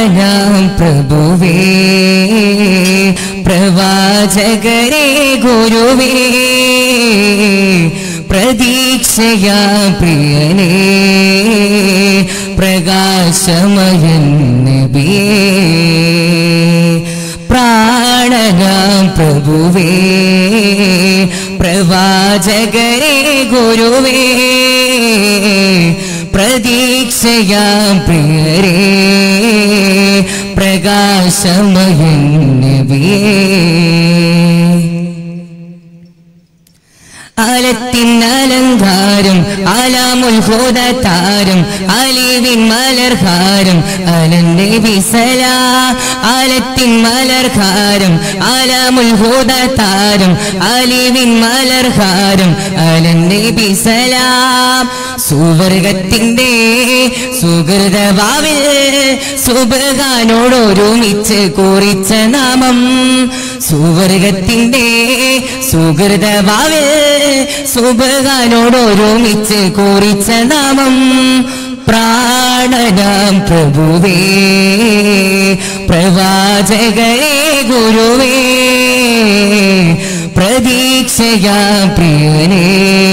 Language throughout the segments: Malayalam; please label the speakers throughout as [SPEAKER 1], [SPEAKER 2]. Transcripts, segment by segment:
[SPEAKER 1] പ്രാണനാം പ്രഭുവേ പ്രവാചകരെ ഗുരുവേ പ്രതീക്ഷയാ പ്രിയനേ പ്രകാശമയൻ നബിയേ പ്രാണനാം പ്രഭുവേ പ്രവാചകരെ ഗുരുവേ പ്രതീക്ഷയാം പ്രിയരേ പ്രകാശമയൻ നബിയേ ആലത്തിൻ അലങ്കാരം ആലാമുൽ ഹോദത്താരം അലിവിൻ മലർഹാരം അലന്റെ വിസല ആലത്തിൻ മലർഹാരം ആലാമുൽ ഹോദത്താരം അലിവിൻ മലർഹാരം അലന്റെ വിസല സുവർഗത്തിന്റെ സുഹൃതഭാവിൽ സുബകാനോടൊരുമിച്ച് കുറിച്ച നാമം സുവർഗത്തിന്റെ സുഹൃതഭാവിൽ സുബകാനോടൊരുമിച്ച് കുറിച്ച നാമം പ്രാണനാം പ്രഭുവേ പ്രവാചകരെ ഗുരുവേ പ്രതീക്ഷയാ പ്രിയനേ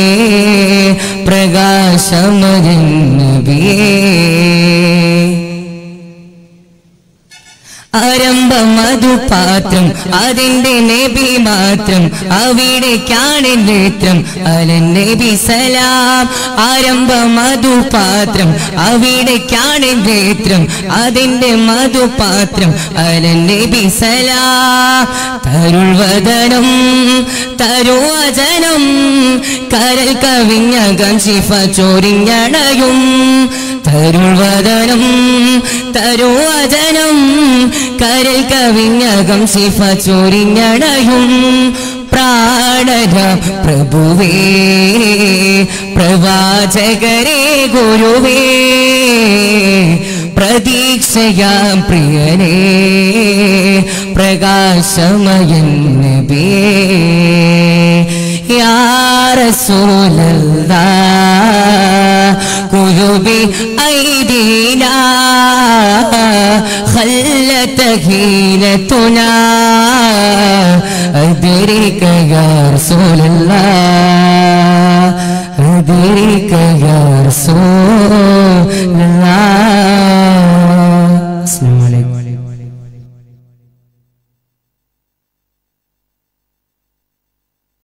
[SPEAKER 1] പ്രകാശമയൻ നബിയേ ആരംഭം മധുപാത്രം അതിന്റെ നബി മാത്രം അവിടേക്കാണ് നേത്രം അലൻ നബി സലാം ആരംഭം മധുപാത്രം അവിടേക്കാണ് നേത്രം അതിന്റെ മധുപാത്രം അലൻ നബി സലാം തരുൾവദനം തരുവചനം കരൽ കവിഞ്ഞകം ശിഫ ചൊരിഞ്ഞണയും തരുൾവദനം തരുവചനം കരൽ കവിഞ്ഞകം ശിഫ ചൊരിഞ്ഞണയും പ്രാണന പ്രഭുവേ പ്രവാചകരെ ഗുരുവേ പ്രതീക്ഷയാം പ്രിയനേ പ്രകാശമയൻ നബിയേ യാ റസൂലല്ലാ കുതുബി ഐദീനാ خلت هيلتنا أدرك يا رسول الله